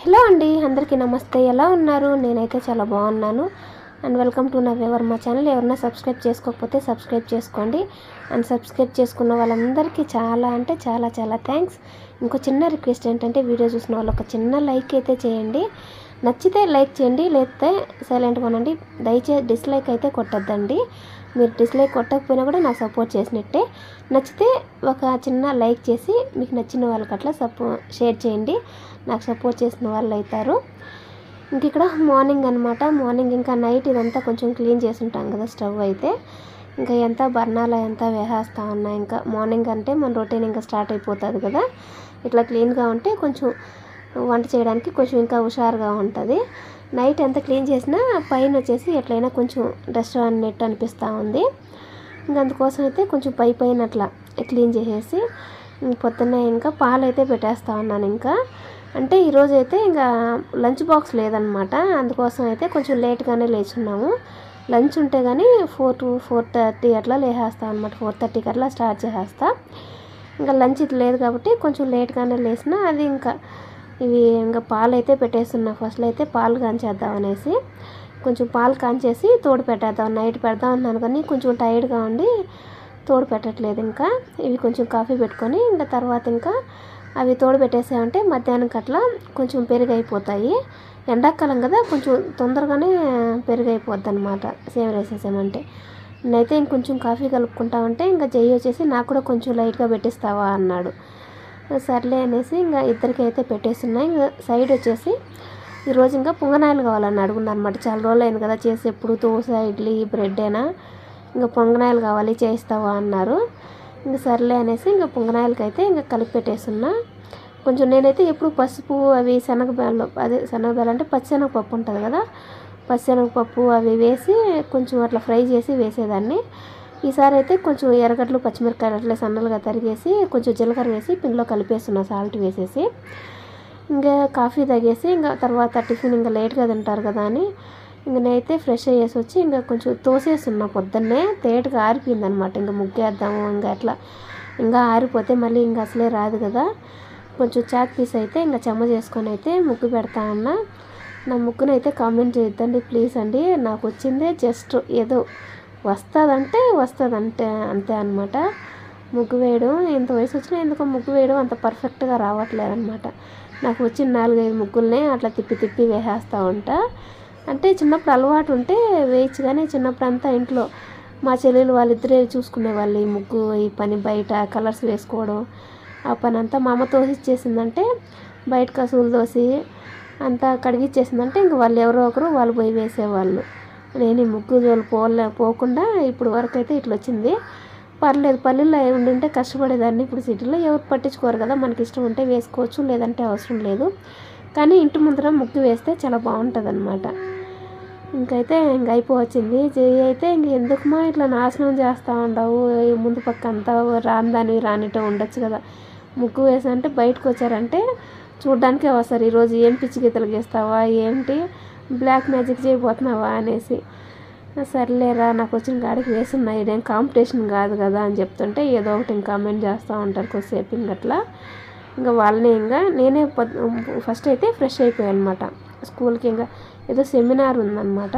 hello అండి అందరికీ నమస్తే ఎలా ఉన్నారు నేనైతే చాలా బాగున్నాను అండ్ వెల్కమ్ టు నా ఎవర్ మా ఛానల్ ఎవరైనా సబ్స్క్రైబ్ చేసుకోకపోతే సబ్స్క్రైబ్ చేసుకోండి అండ్ సబ్స్క్రైబ్ చేసుకున్న వాళ్ళందరికీ చాలా అంటే చాలా చాలా థ్యాంక్స్ ఇంకో చిన్న రిక్వెస్ట్ ఏంటంటే వీడియో చూసిన వాళ్ళు ఒక చిన్న లైక్ అయితే చేయండి నచ్చితే లైక్ చేయండి లేకపోతే సైలెంట్గా ఉండండి దయచేసి డిస్లైక్ అయితే కొట్టద్దండి మీరు డిస్లైక్ కొట్టకపోయినా కూడా నాకు సపోర్ట్ చేసినట్టే నచ్చితే ఒక చిన్న లైక్ చేసి మీకు నచ్చిన వాళ్ళకి అట్లా సపో షేర్ చేయండి నాకు సపోర్ట్ చేసిన వాళ్ళు అవుతారు ఇంక ఇక్కడ మార్నింగ్ అనమాట మార్నింగ్ ఇంకా నైట్ ఇదంతా కొంచెం క్లీన్ చేసి ఉంటాం కదా స్టవ్ అయితే ఇంకా ఎంత బర్ణాలు ఎంత వేసేస్తా ఉన్నా ఇంకా మార్నింగ్ అంటే మన రొటీన్ ఇంకా స్టార్ట్ అయిపోతుంది కదా ఇట్లా క్లీన్గా ఉంటే కొంచెం వంట చేయడానికి కొంచెం ఇంకా హుషారుగా ఉంటుంది నైట్ ఎంత క్లీన్ చేసినా పైన వచ్చేసి ఎట్లయినా కొంచెం డస్ట్ అన్నట్టు అనిపిస్తూ ఉంది ఇంకా అందుకోసం అయితే కొంచెం పై పైన అట్లా క్లీన్ చేసేసి ఇంక పొద్దున్నే ఇంకా పాలు అయితే పెట్టేస్తా ఉన్నాను ఇంకా అంటే ఈరోజు అయితే ఇంకా లంచ్ బాక్స్ లేదనమాట అందుకోసం అయితే కొంచెం లేట్గానే లేచున్నాము లంచ్ ఉంటే కానీ ఫోర్ టు ఫోర్ థర్టీ అట్లా లేచేస్తాం అనమాట ఫోర్ థర్టీకి అట్లా స్టార్ట్ చేసేస్తా ఇంకా లంచ్ ఇది లేదు కాబట్టి కొంచెం లేట్గానే లేచిన అది ఇంకా ఇవి ఇంకా పాలు అయితే పెట్టేస్తున్నా ఫస్ట్లో అయితే పాలు కాంచేద్దాం అనేసి కొంచెం పాలు కాంచేసి తోడు పెట్టేద్దాం నైట్ పెడదాం అన్నాను కానీ కొంచెం టైర్డ్గా ఉండి తోడు పెట్టట్లేదు ఇంకా ఇవి కొంచెం కాఫీ పెట్టుకొని ఇంకా తర్వాత ఇంకా అవి తోడు పెట్టేసామంటే మధ్యాహ్నంకి అట్లా కొంచెం పెరుగు అయిపోతాయి ఎండాకాలం కదా కొంచెం తొందరగానే పెరుగు అయిపోద్ది అనమాట సేవ వేసేసామంటే నేనైతే ఇంకొంచెం కాఫీ కలుపుకుంటామంటే ఇంకా జై వచ్చేసి నాకు కూడా కొంచెం లైట్గా పెట్టిస్తావా అన్నాడు సర్లే అనేసి ఇంకా ఇద్దరికి అయితే పెట్టేస్తున్నాయి ఇంకా సైడ్ వచ్చేసి ఈరోజు ఇంకా పొంగనాయలు కావాలని అడుగున్నాను అనమాట చాలా రోజులు అయింది కదా చేసి ఎప్పుడు దోశ ఇడ్లీ బ్రెడ్ అయినా ఇంకా పొంగనాయలు కావాలి చేయిస్తావా అన్నారు ఇంకా సర్లే అనేసి ఇంకా పొంగనాయలకి అయితే ఇంకా కలిపి పెట్టేస్తున్నా కొంచెం నేనైతే ఎప్పుడు పసుపు అవి శనగబెల్లం అదే శనగబెల్లం అంటే పచ్చిశనగపప్పు ఉంటుంది కదా పచ్చిశనగపప్పు అవి వేసి కొంచెం అట్లా ఫ్రై చేసి వేసేదాన్ని ఈసారి అయితే కొంచెం ఎర్రగడ్డలు పచ్చిమిరపకాయలు అట్లా సన్నలుగా తరిగేసి కొంచెం జీలకర్ర వేసి పిండిలో కలిపేస్తున్నా సాల్ట్ వేసేసి ఇంకా కాఫీ తాగేసి ఇంకా తర్వాత టిఫిన్ ఇంకా లేట్గా తింటారు కదా అని ఇంక నేనైతే ఫ్రెష్ అయ్యేసి వచ్చి ఇంకా కొంచెం తోసేస్తున్నా పొద్దున్నే తేటగా ఆరిపోయింది అనమాట ఇంకా ముగ్గేద్దాము ఇంకా అట్లా ఇంకా ఆరిపోతే మళ్ళీ ఇంకా అసలే రాదు కదా కొంచెం చాక్ పీస్ అయితే ఇంకా చెమ్మ చేసుకొని అయితే ముగ్గు పెడతా ఉన్నా నా ముగ్గునైతే కామెంట్ చేయొద్దండి ప్లీజ్ అండి నాకు వచ్చిందే జస్ట్ ఏదో వస్తుందంటే వస్తుందంటే అంతే అనమాట ముగ్గు వేయడం ఎంత వయసు వచ్చినా ఎందుకో ముగ్గు వేయడం అంత పర్ఫెక్ట్గా రావట్లేదు అనమాట నాకు వచ్చిన నాలుగైదు ముగ్గుల్ని అట్లా తిప్పి తిప్పి వేసేస్తూ ఉంటా అంటే చిన్నప్పుడు అలవాటు ఉంటే వేయచ్చు కానీ చిన్నప్పుడు అంతా ఇంట్లో మా చెల్లెలు వాళ్ళిద్దరే చూసుకునే వాళ్ళు ఈ ముగ్గు ఈ పని బయట కలర్స్ వేసుకోవడం ఆ పని అంతా మా అమ్మ తోసిచ్చేసిందంటే బయట కసువులు దోసి అంతా కడిగిచ్చేసిందంటే ఇంక వాళ్ళు ఎవరో ఒకరు వాళ్ళు పోయి వేసేవాళ్ళు నేను ఈ ముగ్గు జోలు పోలే పోకుండా ఇప్పుడు వరకు అయితే ఇట్లా వచ్చింది పర్లేదు పల్లెల్లో ఉండింటే కష్టపడేదాన్ని ఇప్పుడు సిటీలో ఎవరు పట్టించుకోరు కదా మనకి ఇష్టం ఉంటే వేసుకోవచ్చు లేదంటే అవసరం లేదు కానీ ఇంటి ముందర ముగ్గు వేస్తే చాలా బాగుంటుంది అనమాట ఇంకైతే ఇంక అయిపోవచ్చింది జై అయితే ఇంక ఎందుకుమా ఇట్లా నాశనం చేస్తూ ఉండవు ఈ ముందు పక్క అంతా రాని దానివి రానిటో ఉండొచ్చు కదా ముగ్గు వేసంటే బయటకు వచ్చారంటే చూడ్డానికే వస్తారు ఈరోజు ఏం పిచ్చి గీతలు గీస్తావా ఏంటి బ్లాక్ మ్యాజిక్ చేయబోతున్నావా అనేసి సర్లేరా నాకు వచ్చిన కాడికి వేసున్నాయి ఇదేం కాంపిటీషన్ కాదు కదా అని చెప్తుంటే ఏదో ఒకటి ఇంకా కామెంట్ చేస్తూ ఉంటారు కొద్దిసేపు ఇంకట్లా ఇంకా వాళ్ళని ఇంకా నేనే ఫస్ట్ అయితే ఫ్రెష్ అయిపోయాను అనమాట స్కూల్కి ఇంకా ఏదో సెమినార్ ఉందన్నమాట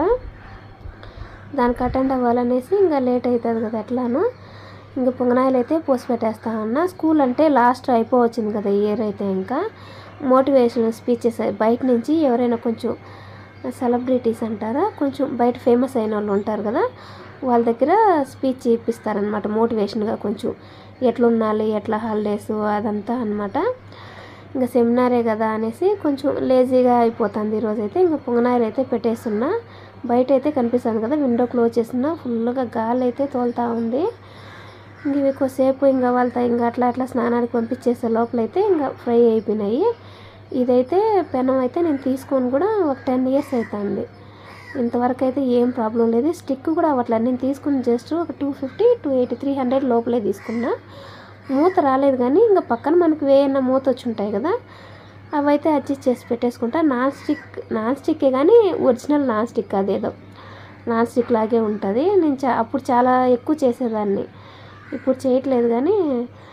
దానికి అటెండ్ అవ్వాలనేసి ఇంకా లేట్ అవుతుంది కదా ఎట్లాను ఇంకా పొంగనాయలు అయితే పోసి పెట్టేస్తా ఉన్నా స్కూల్ అంటే లాస్ట్ అయిపోవచ్చింది కదా ఇయర్ అయితే ఇంకా మోటివేషనల్ స్పీచెస్ బయట నుంచి ఎవరైనా కొంచెం సెలబ్రిటీస్ అంటారా కొంచెం బయట ఫేమస్ అయిన వాళ్ళు ఉంటారు కదా వాళ్ళ దగ్గర స్పీచ్ ఇప్పిస్తారనమాట మోటివేషన్గా కొంచెం ఎట్లా ఉండాలి ఎట్లా హాలిడేస్ అదంతా అనమాట ఇంకా సెమినారే కదా అనేసి కొంచెం లేజీగా అయిపోతుంది ఈరోజు అయితే ఇంకా పొంగనాయలు అయితే పెట్టేస్తున్నా బయట అయితే కనిపిస్తుంది కదా విండో క్లోజ్ చేస్తున్నా ఫుల్గా గాలి అయితే తోలుతూ ఉంది ఇంక ఇవి కొద్దిసేపు ఇంకా వాళ్ళతో ఇంకా అట్లా అట్లా స్నానానికి పంపించేసే లోపలైతే ఇంకా ఫ్రై అయిపోయినాయి ఇదైతే పెనం అయితే నేను తీసుకొని కూడా ఒక టెన్ ఇయర్స్ అవుతుంది ఇంతవరకు అయితే ఏం ప్రాబ్లం లేదు స్టిక్ కూడా అవ్వట్లేదు నేను తీసుకుని జస్ట్ ఒక two fifty two eighty three hundred లోపలే తీసుకున్నా మూత రాలేదు కానీ ఇంకా పక్కన మనకి వేయన్న మూత వచ్చి ఉంటాయి కదా అవి అయితే అడ్జస్ట్ చేసి పెట్టేసుకుంటా నాన్ స్టిక్ నాన్ స్టిక్కే కానీ ఒరిజినల్ నాన్ స్టిక్ అదేదో నాన్ స్టిక్ లాగే ఉంటుంది నేను చా అప్పుడు చాలా ఎక్కువ చేసేదాన్ని ఇప్పుడు చేయట్లేదు కానీ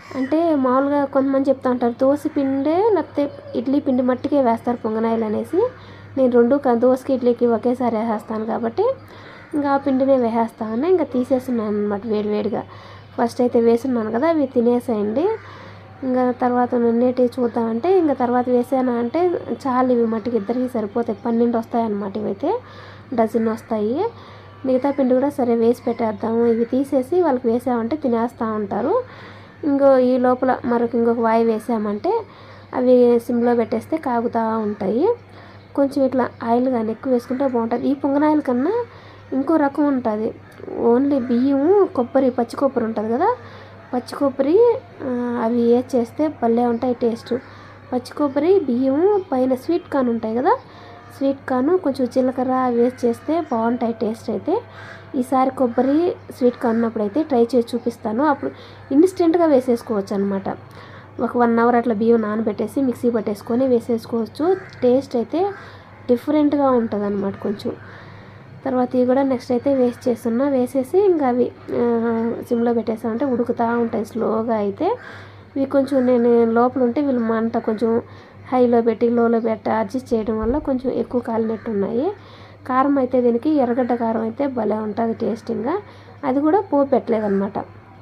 అంటే మామూలుగా కొంతమంది చెప్తా ఉంటారు దోశ పిండే లేకపోతే ఇడ్లీ పిండి మట్టికే వేస్తారు పొంగనాయిలు అనేసి నేను రెండు క- దోశకి ఇడ్లీకి ఒకేసారి వేసేస్తాను కాబట్టి ఇంకా ఆ పిండినే వేసేస్తాను ఇంకా తీసేస్తున్నాను అనమాట వేడివేడిగా ఫస్ట్ అయితే వేసున్నాను కదా అవి తినేసేయండి ఇంకా తర్వాత నిన్నేటి చూద్దామంటే ఇంకా తర్వాత వేసాను అంటే చాలు ఇవి మట్టికి ఇద్దరికి సరిపోతాయి పన్నెండు వస్తాయి అన్నమాట ఇవైతే డజన్ వస్తాయి మిగతా పిండి కూడా సరే వేసి పెట్టేద్దాము ఇవి తీసేసి వాళ్ళకి వేసామంటే తినేస్తూ ఉంటారు ఇంకో ఈ లోపల మరొక ఇంకొక వాయి వేసామంటే అవి సిమ్లో పెట్టేస్తే కాగుతూ ఉంటాయి కొంచెం ఇట్లా ఆయిల్ కానీ ఎక్కువ వేసుకుంటే బాగుంటుంది ఈ పొంగనాయిల కన్నా ఇంకో రకం ఉంటుంది ఓన్లీ బియ్యం కొబ్బరి పచ్చి కొబ్బరి ఉంటుంది కదా పచ్చి కొబ్బరి ఆ, అవి వేసి చేస్తే భలే ఉంటాయి టేస్ట్ పచ్చి కొబ్బరి బియ్యం పైన స్వీట్ కార్న్ ఉంటాయి కదా స్వీట్ కార్న్ కొంచెం జీలకర్ర అవి వేసి చేస్తే బాగుంటాయి టేస్ట్ అయితే ఈసారి కొబ్బరి స్వీట్ కార్న్ ఉన్నప్పుడు అయితే ట్రై చేసి చూపిస్తాను అప్పుడు ఇన్స్టెంట్గా వేసేసుకోవచ్చు అనమాట ఒక వన్ అవర్ అట్లా బియ్యం నానబెట్టేసి మిక్సీ పట్టేసుకొని వేసేసుకోవచ్చు టేస్ట్ అయితే డిఫరెంట్గా ఉంటుంది అనమాట కొంచెం తర్వాత ఇవి కూడా నెక్స్ట్ అయితే వేస్ట్ చేస్తున్నా వేసేసి ఇంకా అవి ఆ, సిమ్లో పెట్టేసామంటే ఉడుకుతూ ఉంటాయి స్లోగా అయితే ఇవి కొంచెం నేను లోపల ఉంటే వీళ్ళు మంట కొంచెం హైలో పెట్టి లోలో పెట్టి అడ్జస్ట్ చేయడం వల్ల కొంచెం ఎక్కువ కాలినట్టు ఉన్నాయి కారం అయితే దీనికి ఎర్రగడ్డ కారం అయితే భలే ఉంటుంది టేస్టింగ్గా అది కూడా పోపు పెట్టలేదన్నమాట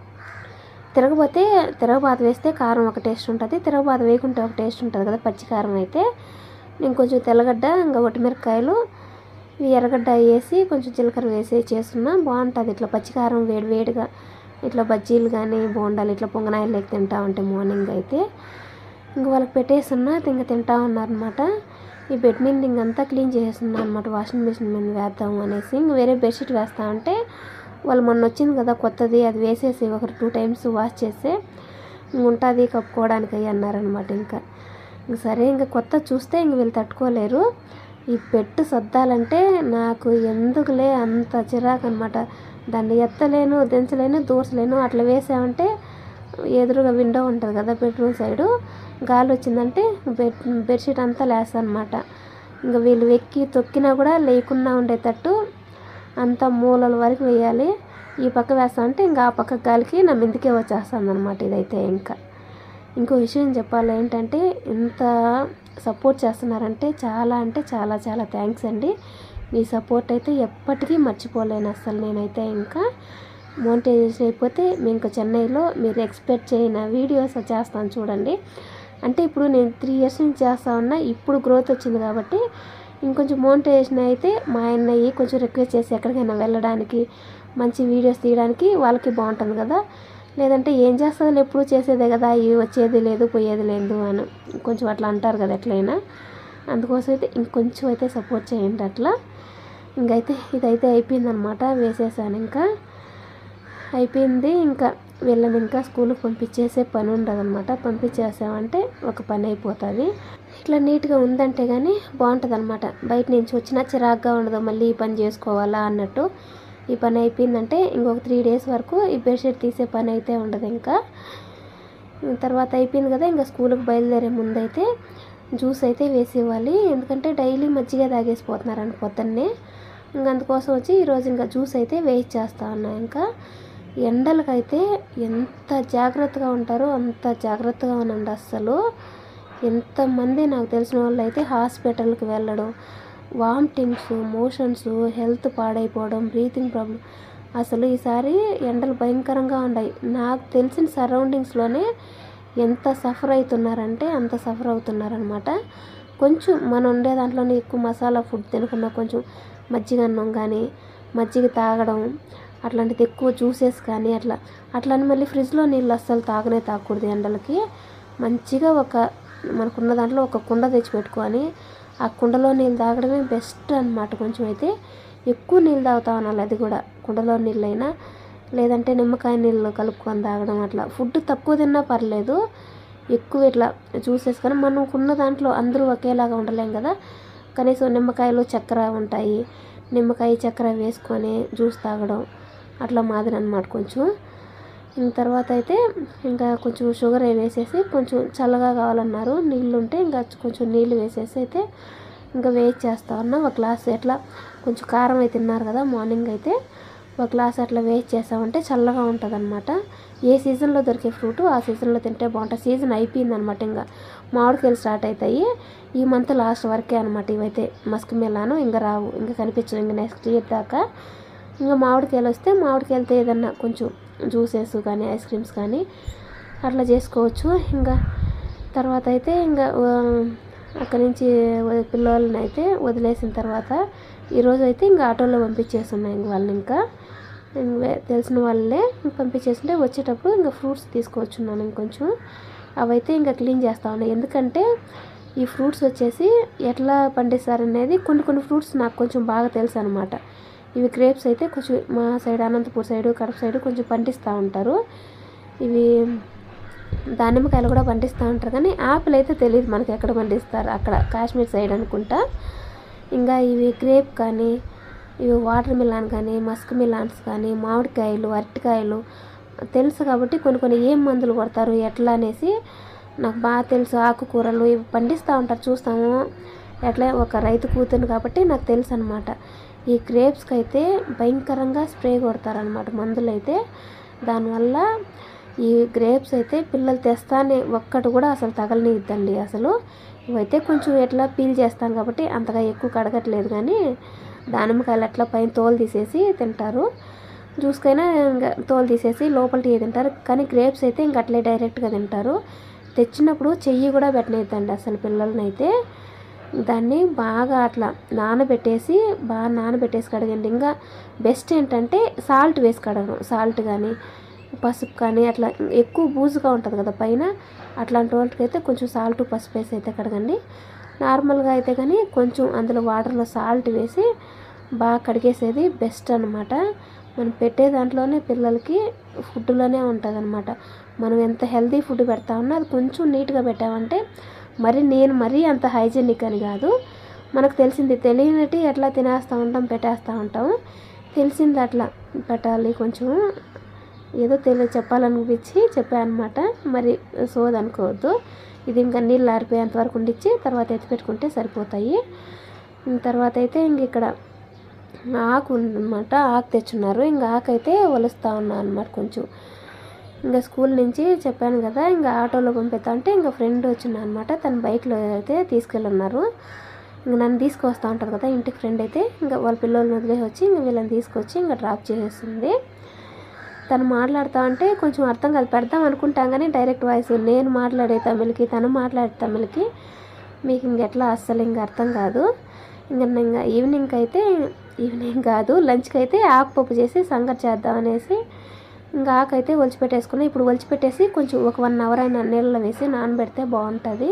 తిరగపోతే తిరగబాత వేస్తే కారం ఒక టేస్ట్ ఉంటుంది తిరగబాత వేయకుంటే ఒక టేస్ట్ ఉంటుంది కదా పచ్చి కారం అయితే నేను కొంచెం తెల్లగడ్డ ఇంకా ఒట్టిమిరపకాయలు ఈ ఎర్రగడ్డ వేసి కొంచెం జీలకర్ర వేసి చేస్తున్నా బాగుంటుంది ఇట్లా పచ్చికారం వేడి వేడిగా ఇట్లా బజ్జీలు కానీ బోండాలు ఇట్లా పొంగనాయలు లేక తింటా ఉంటాయి మార్నింగ్ అయితే ఇంక వాళ్ళకి పెట్టేస్తున్నా ఇంక తింటా ఉన్నారనమాట ఈ బెడ్ మీద ఇంకంతా క్లీన్ చేసేస్తున్నా అనమాట వాషింగ్ మిషన్ మీద వేద్దాం అనేసి ఇంక వేరే బెడ్షీట్ వేస్తా ఉంటే వాళ్ళు మొన్న వచ్చింది కదా కొత్తది అది వేసేసి ఒక టూ టైమ్స్ వాష్ చేస్తే ఉంటుంది కప్పుకోవడానికి అయ్యి అన్నారనమాట ఇంకా ఇంక సరే ఇంకా కొత్త చూస్తే ఇంక వీళ్ళు తట్టుకోలేరు ఈ పెట్టు సర్దాలంటే నాకు ఎందుకులే అంత చిరాకు అనమాట దాన్ని ఎత్తలేను దించలేను దూర్చలేను అట్లా వేసామంటే ఎదురుగా విండో ఉంటుంది కదా బెడ్రూమ్ సైడు గాలి వచ్చిందంటే బెడ్ బెడ్షీట్ అంతా లేస్తానమాట ఇంకా వీళ్ళు వెక్కి తొక్కినా కూడా లేకుండా ఉండేటట్టు అంత మూలల వరకు వేయాలి ఈ పక్క వేస్తామంటే ఇంకా ఆ పక్క గాలికి నా మీదకే వచ్చేస్తుంది అనమాట ఇదైతే ఇంకా ఇంకో విషయం చెప్పాలి ఏంటంటే ఇంత సపోర్ట్ చేస్తున్నారంటే చాలా అంటే చాలా చాలా థ్యాంక్స్ అండి మీ సపోర్ట్ అయితే ఎప్పటికీ మర్చిపోలేను అసలు నేనైతే ఇంకా మోనిటైజేషన్ అయిపోతే మీ ఇంకా చెన్నైలో మీరు ఎక్స్పెక్ట్ చేయని వీడియోస్ చేస్తాను చూడండి అంటే ఇప్పుడు నేను త్రీ ఇయర్స్ నుంచి చేస్తా ఉన్నా ఇప్పుడు గ్రోత్ వచ్చింది కాబట్టి ఇంకొంచెం మోనిటైజేషన్ అయితే మా అన్నయ్య కొంచెం రిక్వెస్ట్ చేసి ఎక్కడికైనా వెళ్ళడానికి మంచి వీడియోస్ తీయడానికి వాళ్ళకి బాగుంటుంది కదా లేదంటే ఏం చేస్తుంది ఎప్పుడు చేసేదే కదా ఇవి వచ్చేది లేదు పోయేది లేదు అని కొంచెం అట్లా అంటారు కదా ఎట్లయినా అందుకోసం అయితే ఇంకొంచెం అయితే సపోర్ట్ చేయండి అట్లా ఇంకైతే ఇదైతే అయిపోయిందనమాట వేసేసాను ఇంకా అయిపోయింది ఇంకా వీళ్ళని ఇంకా స్కూల్కి పంపించేసే పని ఉండదు అనమాట పంపించేసామంటే ఒక పని అయిపోతుంది ఇట్లా నీట్గా ఉందంటే కానీ బాగుంటుంది అనమాట బయట నుంచి వచ్చినా చిరాగ్గా ఉండదు మళ్ళీ ఈ పని చేసుకోవాలా అన్నట్టు ఈ పని అయిపోయిందంటే ఇంకొక త్రీ డేస్ వరకు ఈ బెడ్షీట్ తీసే పని అయితే ఉండదు ఇంకా తర్వాత అయిపోయింది కదా ఇంకా స్కూల్కి బయలుదేరే ముందైతే జ్యూస్ అయితే వేసి ఇవ్వాలి ఎందుకంటే డైలీ మజ్జిగ తాగేసిపోతున్నారండి పొద్దున్నే ఇంకా అందుకోసం వచ్చి ఈరోజు ఇంకా జ్యూస్ అయితే వేస్ట్ చేస్తా ఉన్నా ఇంకా ఎండలకైతే ఎంత జాగ్రత్తగా ఉంటారో అంత జాగ్రత్తగా ఉండండి అస్సలు ఎంతమంది నాకు తెలిసిన వాళ్ళు అయితే హాస్పిటల్కి వెళ్ళడం వామిటింగ్స్ మోషన్స్ హెల్త్ పాడైపోవడం బ్రీతింగ్ ప్రాబ్లం అసలు ఈసారి ఎండలు భయంకరంగా ఉన్నాయి నాకు తెలిసిన సరౌండింగ్స్లోనే ఎంత సఫర్ అవుతున్నారంటే అంత సఫర్ అవుతున్నారనమాట కొంచెం మనం ఉండే దాంట్లోనే ఎక్కువ మసాలా ఫుడ్ తినకుండా కొంచెం మజ్జిగ అన్నం కానీ మజ్జిగ తాగడం అట్లాంటిది ఎక్కువ జ్యూసెస్ కానీ అట్లా అట్లని మళ్ళీ ఫ్రిడ్జ్లో నీళ్ళు అస్సలు తాగనే తాగకూడదు ఎండలకి మంచిగా ఒక మనకున్న దాంట్లో ఒక కుండ తెచ్చి పెట్టుకొని ఆ కుండలో నీళ్ళు తాగడమే బెస్ట్ అనమాట కొంచెం అయితే ఎక్కువ నీళ్ళు తాగుతా ఉండాలి అది కూడా కుండలో నీళ్ళైనా లేదంటే నిమ్మకాయ నీళ్ళు కలుపుకొని తాగడం అట్లా ఫుడ్ తక్కువ తిన్నా పర్లేదు ఎక్కువ ఇట్లా జ్యూసెస్ కానీ మనకున్న దాంట్లో అందరూ ఒకేలాగా ఉండలేం కదా కనీసం నిమ్మకాయలు చక్కెర ఉంటాయి నిమ్మకాయ చక్కెర వేసుకొని జ్యూస్ తాగడం అట్లా మాదిరి అనమాట కొంచెం ఇంక తర్వాత అయితే ఇంకా కొంచెం షుగర్ వేసేసి కొంచెం చల్లగా కావాలన్నారు నీళ్ళు ఉంటే ఇంకా కొంచెం నీళ్ళు వేసేసి అయితే ఇంకా వేస్ట్ చేస్తా ఉన్నా ఒక గ్లాస్ ఎట్లా కొంచెం కారం అయితే తిన్నారు కదా మార్నింగ్ అయితే ఒక గ్లాస్ అట్లా వేస్ట్ చేసామంటే చల్లగా ఉంటుంది అనమాట ఏ సీజన్లో దొరికే ఫ్రూట్ ఆ సీజన్లో తింటే బాగుంటుంది సీజన్ అయిపోయింది అనమాట ఇంకా మామిడికాయలు స్టార్ట్ అవుతాయి ఈ మంత్ లాస్ట్ వరకే అనమాట ఇవైతే మస్క్ మిలాను ఇంకా రావు ఇంకా కనిపించవు ఇంకా నెక్స్ట్ ఇయర్ దాకా ఇంకా మామిడికాయలు వస్తే మామిడికాయలతో ఏదన్నా కొంచెం జ్యూసెస్ కానీ ఐస్ క్రీమ్స్ కానీ అట్లా చేసుకోవచ్చు ఇంకా తర్వాత అయితే ఇంకా ఆ, అక్కడి నుంచి వ- పిల్లల్ని అయితే వదిలేసిన తర్వాత ఈరోజు అయితే ఇంకా ఆటోలో పంపించేస్తున్నాయి ఇంక వాళ్ళని ఇంకా ఇంక తెలిసిన వాళ్ళే పంపించేస్తుంటే వచ్చేటప్పుడు ఇంకా ఫ్రూట్స్ తీసుకొచ్చున్నాను ఇంకొంచెం అవైతే ఇంకా క్లీన్ చేస్తా ఉన్నాయి ఎందుకంటే ఈ ఫ్రూట్స్ వచ్చేసి ఎట్లా పండిస్తారనేది కొన్ని కొన్ని ఫ్రూట్స్ నాకు కొంచెం బాగా తెలుసు అనమాట ఇవి గ్రేప్స్ అయితే కొంచెం మా side Anantapur side Kadapa side కొంచెం పండిస్తూ ఉంటారు ఇవి దానిమ్మకాయలు కూడా పండిస్తూ ఉంటారు కానీ ఆపిల్ అయితే తెలియదు మనకి ఎక్కడ పండిస్తారు అక్కడ కాశ్మీర్ సైడ్ అనుకుంటా ఇంకా ఇవి గ్రేప్ కానీ ఇవి వాటర్ మిలాన్ కానీ మస్క్ మిలాన్స్ కానీ మామిడికాయలు అరటికాయలు తెలుసు కాబట్టి కొన్ని కొన్ని ఏం మందులు కొడతారు ఎట్లా అనేసి నాకు బాగా తెలుసు ఆకుకూరలు ఇవి పండిస్తూ ఉంటారు చూస్తాము ఎట్లా ఒక రైతు కూతురు కాబట్టి నాకు తెలుసు అనమాట ఈ గ్రేప్స్కి అయితే భయంకరంగా స్ప్రే కొడతారనమాట మందులు అయితే దానివల్ల ఈ గ్రేప్స్ అయితే పిల్లలు తెస్తానే ఒక్కటి కూడా అసలు తగలనిద్దండి అసలు ఇవైతే కొంచెం ఎట్లా పీల్ చేస్తాం కాబట్టి అంతగా ఎక్కువ కడగట్లేదు కానీ దానిమ్మకాయలు అట్లా పైన తోలు తీసేసి తింటారు జ్యూస్కైనా ఇంకా తోలు తీసేసి లోపలికి తింటారు కానీ గ్రేప్స్ అయితే ఇంక అట్లే డైరెక్ట్గా తింటారు తెచ్చినప్పుడు చెయ్యి కూడా పెట్టనిద్దండి అసలు పిల్లల్ని అయితే దాన్ని బాగా అట్లా నానబెట్టేసి బాగా నానబెట్టేసి కడగండి ఇంకా బెస్ట్ ఏంటంటే సాల్ట్ వేసి కడగడం సాల్ట్ కానీ పసుపు కానీ అట్లా ఎక్కువ బూజుగా ఉంటుంది కదా పైన అట్లాంటి వాళ్ళకైతే కొంచెం సాల్ట్ పసుపు వేసి అయితే కడగండి నార్మల్గా అయితే కానీ కొంచెం అందులో వాటర్లో సాల్ట్ వేసి బాగా కడిగేసేది బెస్ట్ అనమాట మనం పెట్టే దాంట్లోనే పిల్లలకి ఫుడ్లోనే ఉంటుంది అనమాట మనం ఎంత హెల్తీ ఫుడ్ పెడతా ఉన్నా అది కొంచెం నీట్గా పెట్టామంటే మరి నేను మరీ అంత హైజీనిక్ అని కాదు మనకు తెలిసింది తెలియనట్టు ఎట్లా తినేస్తూ ఉంటాం పెట్టేస్తూ ఉంటాం తెలిసింది అట్లా పెట్టాలి కొంచెం ఏదో తెలియ చెప్పాలనిపించి చెప్పాను అనమాట మరి సోది అనుకోవద్దు ఇది ఇంకా నీళ్ళు ఆరిపోయేంత వరకు ఉండిచ్చి తర్వాత ఎత్తి పెట్టుకుంటే సరిపోతాయి ఇంక తర్వాత అయితే ఇంక ఇక్కడ ఆకు ఉందన్నమాట ఆకు తెచ్చున్నారు ఇంకా ఆకు అయితే ఒలుస్తూ ఉన్నా అనమాట కొంచెం ఇంకా స్కూల్ నుంచి చెప్పాను కదా ఇంకా ఆటోలో పంపిస్తా అంటే ఇంకా ఫ్రెండ్ వచ్చింది అనమాట తన బైక్లో అయితే తీసుకెళ్ళున్నారు ఇంకా నన్ను తీసుకొస్తా ఉంటారు కదా ఇంటికి ఫ్రెండ్ అయితే ఇంకా వాళ్ళ పిల్లల్ని వదిలేసి వచ్చి ఇంకా వీళ్ళని తీసుకొచ్చి ఇంకా డ్రాప్ చేసేస్తుంది తను మాట్లాడుతా ఉంటే కొంచెం అర్థం కాదు పెడదాం అనుకుంటాం కానీ డైరెక్ట్ వాయిస్ నేను మాట్లాడే తమిళకి తను మాట్లాడే తమిళకి మీకు ఇంకెట్లా అస్సలు ఇంక అర్థం కాదు ఇంకా ఇంకా ఈవినింగ్ అయితే ఈవినింగ్ కాదు లంచ్కి అయితే ఆకుపప్పు చేసి సంగతి చేద్దాం అనేసి ఇంకా ఆకైతే ఒలిచిపెట్టేసుకున్నా ఇప్పుడు ఒలిచిపెట్టేసి కొంచెం ఒక వన్ అవర్ అయినా నీళ్ళలో వేసి నానబెడితే బాగుంటుంది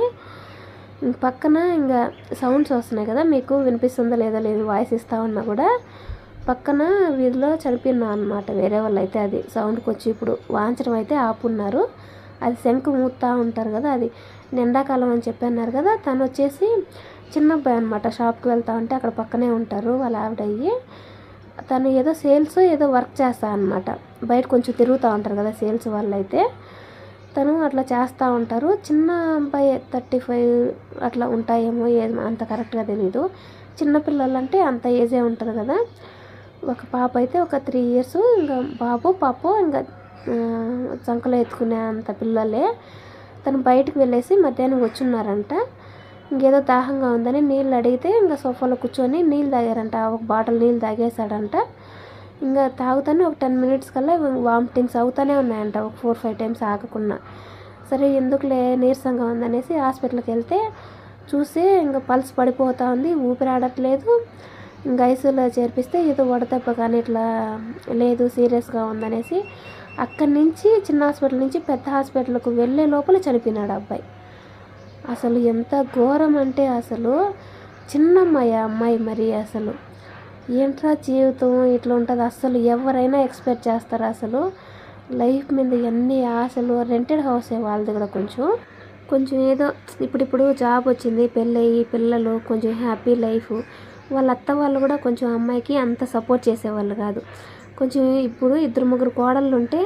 ఇంక పక్కన ఇంకా సౌండ్స్ వస్తున్నాయి కదా మీకు వినిపిస్తుందో లేదో లేదు వాయిస్ ఇస్తా ఉన్నా కూడా పక్కన వీధిలో చనిపోయినా అనమాట వేరే వాళ్ళు అయితే అది సౌండ్కి వచ్చి ఇప్పుడు వాంచడం అయితే ఆపున్నారు అది శంకు మూతా ఉంటారు కదా అది ఎండాకాలం అని చెప్పన్నారు కదా తను వచ్చేసి చిన్న అబ్బాయి అనమాట షాప్కి వెళ్తా ఉంటే అక్కడ పక్కనే ఉంటారు వాళ్ళ ఆవిడ అయ్యి తను ఏదో సేల్స్ ఏదో వర్క్ చేస్తా అనమాట బయట కొంచెం తిరుగుతూ ఉంటారు కదా సేల్స్ వాళ్ళు అయితే తను అట్లా చేస్తూ ఉంటారు చిన్న అబ్బాయి థర్టీ ఫైవ్ అట్లా ఉంటాయేమో ఏది అంత కరెక్ట్గా తెలీదు చిన్నపిల్లలు అంటే అంత ఏజే ఉంటుంది కదా ఒక పాప అయితే ఒక త్రీ ఇయర్స్ ఇంకా బాబు పాప ఇంకా ఆ, చంకలో ఎత్తుకునే అంత పిల్లలే తను బయటకు వెళ్ళేసి మధ్యాహ్నం వచ్చున్నారంట ఇంకేదో దాహంగా ఉందని నీళ్ళు అడిగితే ఇంకా సోఫాలో కూర్చొని నీళ్ళు తాగారంట ఒక బాటిల్ నీళ్ళు తాగేశాడంట ఇంకా తాగుతానే ఒక టెన్ మినిట్స్ కల్లా వామిటింగ్స్ అవుతానే ఉన్నాయంట ఒక ఫోర్ ఫైవ్ టైమ్స్ ఆగకుండా సరే ఎందుకులే నీరసంగా ఉందనేసి హాస్పిటల్కి వెళ్తే చూసి ఇంకా పల్స్ పడిపోతూ ఉంది ఊపిరి ఆడట్లేదు ఇంకా ఐసీలో చేర్పిస్తే ఏదో వడదెబ్బ కానీ ఇట్లా లేదు సీరియస్గా ఉందనేసి అక్కడి నుంచి చిన్న హాస్పిటల్ నుంచి పెద్ద హాస్పిటల్కి వెళ్ళే లోపల చనిపోయినాడు ఆ అబ్బాయి అసలు ఎంత ఘోరం అంటే అసలు చిన్నమ్మాయి ఆ అమ్మాయి మరి అసలు ఏంట్రా జీవితం ఇట్లా ఉంటుంది అసలు ఎవరైనా ఎక్స్పెక్ట్ చేస్తారు అసలు లైఫ్ మీద ఎన్ని ఆశలు రెంటెడ్ హౌసే వాళ్ళది కూడా కొంచెం కొంచెం ఏదో ఇప్పుడిప్పుడు జాబ్ వచ్చింది పెళ్ళయి పిల్లలు కొంచెం హ్యాపీ లైఫ్ వాళ్ళ అత్త వాళ్ళు కూడా కొంచెం అమ్మాయికి అంత సపోర్ట్ చేసేవాళ్ళు కాదు కొంచెం ఇప్పుడు ఇద్దరు ముగ్గురు కోడళ్ళు ఉంటే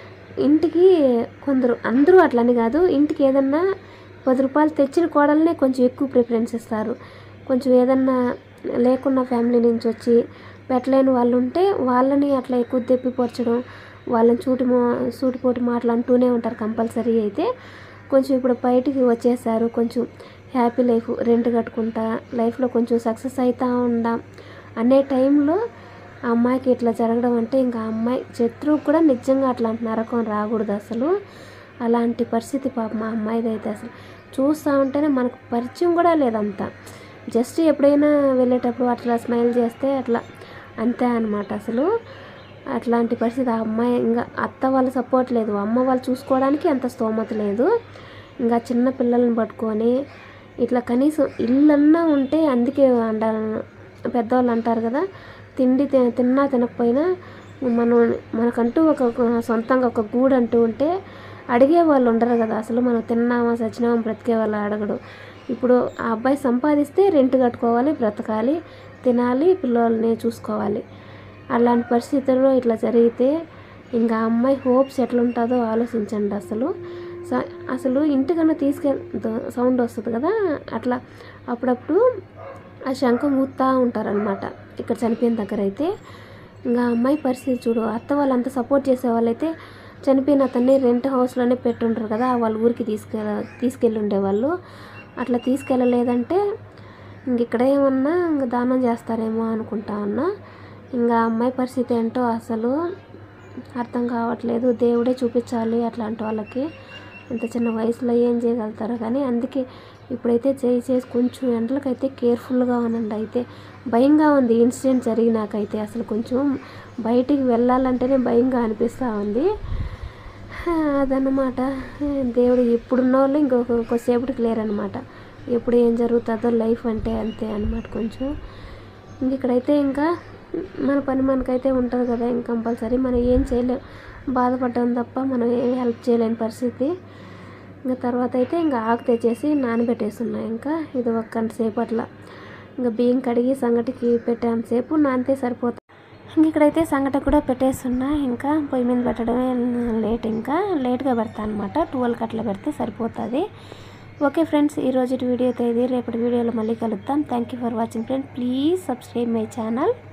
ఇంటికి కొందరు అందరూ అట్లని కాదు ఇంటికి ఏదన్నా పది రూపాయలు తెచ్చిన కోడలనే కొంచెం ఎక్కువ ప్రిఫరెన్స్ ఇస్తారు కొంచెం ఏదన్నా లేకున్న ఫ్యామిలీ నుంచి వచ్చి పెట్టలేని వాళ్ళు ఉంటే వాళ్ళని అట్లా ఎక్కువ తెప్పిపరచడం వాళ్ళని చూటి మో సూటిపోటి మాటలు అంటూనే ఉంటారు కంపల్సరీ అయితే కొంచెం ఇప్పుడు బయటికి వచ్చేసారు కొంచెం హ్యాపీ లైఫ్ రెంట్ కట్టుకుంటా లైఫ్లో కొంచెం సక్సెస్ అవుతా ఉందా అనే టైంలో ఆ అమ్మాయికి ఇట్లా జరగడం అంటే ఇంకా ఆ అమ్మాయి శత్రువు కూడా నిజంగా అట్లాంటి నరకం రాకూడదు అసలు అలాంటి పరిస్థితి పాప మా అమ్మాయిది అయితే అసలు చూస్తూ ఉంటేనే మనకు పరిచయం కూడా లేదంతా జస్ట్ ఎప్పుడైనా వెళ్ళేటప్పుడు అట్లా స్మైల్ చేస్తే అట్లా అంతే అనమాట అసలు అట్లాంటి పరిస్థితి ఆ అమ్మాయి ఇంకా అత్త వాళ్ళ సపోర్ట్ లేదు అమ్మ వాళ్ళు చూసుకోవడానికి అంత స్తోమత లేదు ఇంకా చిన్న పిల్లల్ని పట్టుకొని ఇట్లా కనీసం ఇల్లన్నా ఉంటే అందుకే అంటారు పెద్దవాళ్ళు అంటారు కదా తిండి తి- తిన్నా తినకపోయినా మనం మనకంటూ ఒక ఒక సొంతంగా ఒక గూడు అంటూ ఉంటే అడిగే వాళ్ళు ఉండరు కదా అసలు మనం తిన్నామా సచ్చినామా బ్రతికే వాళ్ళు అడగడు ఇప్పుడు ఆ అబ్బాయి సంపాదిస్తే రెంట్ కట్టుకోవాలి బ్రతకాలి తినాలి పిల్లల్ని చూసుకోవాలి అలాంటి పరిస్థితుల్లో ఇట్లా జరిగితే ఇంకా ఆ అమ్మాయి హోప్స్ ఎట్లుంటుందో ఆలోచించండి అసలు స- అసలు ఇంటికన్నా తీసుకెళ్ సౌండ్ వస్తుంది కదా అట్లా అప్పుడప్పుడు ఆ శంఖం ఊతా ఉంటారనమాట ఇక్కడ చనిపోయిన దగ్గర అయితే ఇంకా ఆ అమ్మాయి పరిస్థితి చూడు అత్త వాళ్ళు అంత సపోర్ట్ చేసే వాళ్ళైతే చనిపోయిన అతన్ని రెంట్ హౌస్లోనే పెట్టుంటారు కదా వాళ్ళ ఊరికి తీసుకెళ్ళ తీసుకెళ్ళి ఉండేవాళ్ళు అట్లా తీసుకెళ్ళలేదంటే ఇంక ఇక్కడ ఏమన్నా ఇంక దానం చేస్తారేమో అనుకుంటా ఉన్నా ఇంకా ఆ అమ్మాయి పరిస్థితి ఏంటో అసలు అర్థం కావట్లేదు దేవుడే చూపించాలి అట్లాంటి వాళ్ళకి ఇంత చిన్న వయసులో ఏం చేయగలుగుతారో కానీ అందుకే ఇప్పుడైతే చేయి చేసి కొంచెం ఎండలకైతే కేర్ఫుల్గా ఉండండి అయితే భయంగా ఉంది ఇన్సిడెంట్ జరిగినాకైతే అసలు కొంచెం బయటికి వెళ్ళాలంటేనే భయంగా అనిపిస్తూ ఉంది హా, అదన్నమాట దేవుడు ఇప్పుడున్న వాళ్ళు ఇంకొక కొద్దిసేపటికి లేరనమాట ఎప్పుడు ఏం జరుగుతుందో లైఫ్ అంటే అంతే అనమాట కొంచెం ఇంక ఇక్కడైతే ఇంకా మన పని మనకైతే ఉంటుంది కదా ఇంక కంపల్సరీ మనం ఏం చేయలేం బాధపడ్డాం తప్ప మనం ఏం హెల్ప్ చేయలేని పరిస్థితి ఇంకా తర్వాత అయితే ఇంకా ఆకు తెచ్చేసి నానబెట్టేస్తున్నాయి ఇంకా ఇది ఒక గంట సేపు అట్లా ఇంకా బియ్యం కడిగి సంగటికి పెట్టేంతసేపు నానితే సరిపోతుంది ఇంక ఇక్కడైతే సంగటి కూడా పెట్టేస్తున్నా ఇంకా పొయ్యి మీద పెట్టడమే లేట్ ఇంకా లేట్గా పెడతా అనమాట ట్వెల్వ్కి అట్లా పెడితే సరిపోతుంది ఓకే ఫ్రెండ్స్ ఈరోజు వీడియో అయితే ఇది రేపటి వీడియోలో మళ్ళీ కలుద్దాం thank you for watching friends please subscribe my channel